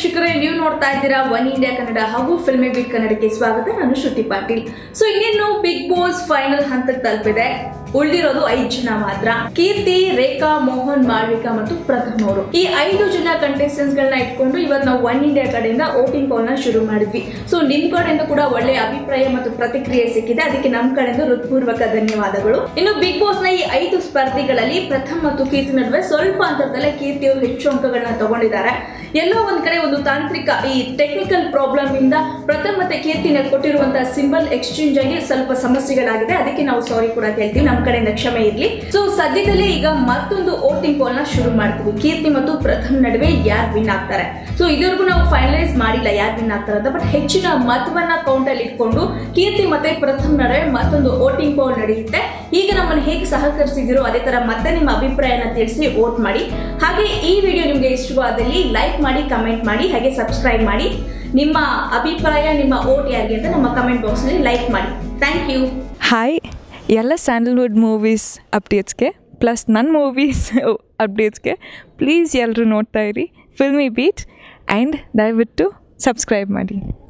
ವೀಕ್ಷಕರೇ ನೀವು ನೋಡ್ತಾ ಇದ್ದೀರಾ ಒನ್ ಇಂಡಿಯಾ ಕನ್ನಡ ಹಾಗೂ ಫಿಲ್ಮಿ ಬೀಟ್ ಕನ್ನಡಕ್ಕೆ ಸ್ವಾಗತ ನಾನು ಶ್ರುತಿ ಪಾಟೀಲ್ ಸೊ ಇನ್ನೇನು ಬಿಗ್ ಬಾಸ್ ಫೈನಲ್ ಹಂತಕ್ಕೆ ತಲುಪಿದೆ ಉಳಿದಿರೋದು ಐದು ಜನ ಮಾತ್ರ ಕೀರ್ತಿ ರೇಖಾ ಮೋಹನ್ ಮಾಳ್ವಿಕಾ ಮತ್ತು ಪ್ರಥಮ್ ಅವರು ಈ ಐದು ಜನ ಕಂಟೆಸ್ಟೆಂಟ್ಸ್ ಗಳನ್ನ ಇಟ್ಕೊಂಡು ಇವತ್ತು ನಾವು ಒನ್ ಇಂಡಿಯಾ ಕಡೆಯಿಂದ ವೋಟಿಂಗ್ ಪೋಲ್ ನ ಶುರು ಮಾಡಿದ್ವಿ ಸೊ ನಿಮ್ ಕಡೆಯಿಂದ ಕೂಡ ಒಳ್ಳೆಯ ಅಭಿಪ್ರಾಯ ಮತ್ತು ಪ್ರತಿಕ್ರಿಯೆ ಸಿಕ್ಕಿದೆ ಅದಕ್ಕೆ ನಮ್ ಕಡೆಯಿಂದ ಹೃತ್ಪೂರ್ವಕ ಧನ್ಯವಾದಗಳು ಇನ್ನು ಬಿಗ್ ಬಾಸ್ ನ ಈ ಐದು ಸ್ಪರ್ಧಿಗಳಲ್ಲಿ ಪ್ರಥಮ್ ಮತ್ತು ಕೀರ್ತಿ ನಡುವೆ ಸ್ವಲ್ಪ ಅಂತರದಲ್ಲೇ ಕೀರ್ತಿ ಅವರು ಹೆಚ್ಚು ಅಂಕಗಳನ್ನ ತಗೊಂಡಿದ್ದಾರೆ ಎಲ್ಲೋ ಒಂದ್ ಕಡೆ ಒಂದು ತಾಂತ್ರಿಕ ಈ ಟೆಕ್ನಿಕಲ್ ಪ್ರಾಬ್ಲಮ್ ಇಂದ ಪ್ರಥಮ್ ಮತ್ತೆ ಕೀರ್ತಿನ ಕೊಟ್ಟಿರುವಂತಹ ಸಿಂಬಲ್ ಎಕ್ಸ್ಚೇಂಜ್ ಆಗಿ ಸ್ವಲ್ಪ ಸಮಸ್ಯೆಗಳಾಗಿದೆ ಅದಕ್ಕೆ ನಾವು ಸಾರಿ ಕೂಡ ಕೇಳ್ತೀವಿ ನಮ್ಮ ಕಡೆಯಿಂದ ಕ್ಷಮೆ ಇರ್ಲಿ ಸೊ ಸದ್ಯದಲ್ಲೇ ಈಗ ಮತ್ತೊಂದು ವೋಟಿಂಗ್ ಪೋಲ್ ನ ಶುರು ಮಾಡ್ತೀವಿ ಕೀರ್ತಿ ಮತ್ತು ಪ್ರಥಮ್ ನಡುವೆ ಯಾರು ವಿನ್ ಆಗ್ತಾರೆ ಸೊ ಇದುವರೆಗೂ ನಾವು ಫೈನಲೈಸ್ ಮಾಡಿಲ್ಲ ಯಾರು ವಿನ್ ಆಗ್ತಾರೆ ಅಂತ ಬಟ್ ಹೆಚ್ಚಿನ ಮತವನ್ನ ಕೌಂಟ್ ಅಲ್ಲಿ ಇಟ್ಕೊಂಡು ಕೀರ್ತಿ ಮತ್ತೆ ಪ್ರಥಮ್ ನಡುವೆ ಮತ್ತೊಂದು ವೋಟಿಂಗ್ ಪೋಲ್ ನಡೆಯುತ್ತೆ ಈಗ ನಮ್ಮನ್ನು ಹೇಗೆ ಸಹಕರಿಸಿದಿರೋ ಅದೇ ತರ ಮತ್ತೆ ನಿಮ್ಮ ಅಭಿಪ್ರಾಯನ ತಿಳಿಸಿ ವೋಟ್ ಮಾಡಿ ಹಾಗೆ ಈ ವಿಡಿಯೋ ನಿಮಗೆ ಇಷ್ಟವಾದಲ್ಲಿ ಲೈಕ್ ಮಾಡಿ ಕಮೆಂಟ್ ಮಾಡಿ ಹಾಗೆ ಸಬ್ಸ್ಕ್ರೈಬ್ ಮಾಡಿ ನಿಮ್ಮ ಅಭಿಪ್ರಾಯ ನಿಮ್ಮ ವೋಟ್ ಯಾರಿಗೆ ಅಂತ ನಮ್ಮ ಕಮೆಂಟ್ ಬಾಕ್ಸ್ನಲ್ಲಿ ಲೈಕ್ ಮಾಡಿ ಥ್ಯಾಂಕ್ ಯು ಹಾಯ್ ಎಲ್ಲ ಸ್ಯಾಂಡಲ್ವುಡ್ ಮೂವೀಸ್ ಅಪ್ಡೇಟ್ಸ್ಗೆ ಪ್ಲಸ್ ನನ್ನ ಮೂವೀಸ್ ಅಪ್ಡೇಟ್ಸ್ಗೆ ಪ್ಲೀಸ್ ಎಲ್ಲರೂ ನೋಡ್ತಾ ಇರಿ ಫಿಲ್ಮಿ ಬೀಟ್ ಆ್ಯಂಡ್ ದಯವಿಟ್ಟು ಸಬ್ಸ್ಕ್ರೈಬ್ ಮಾಡಿ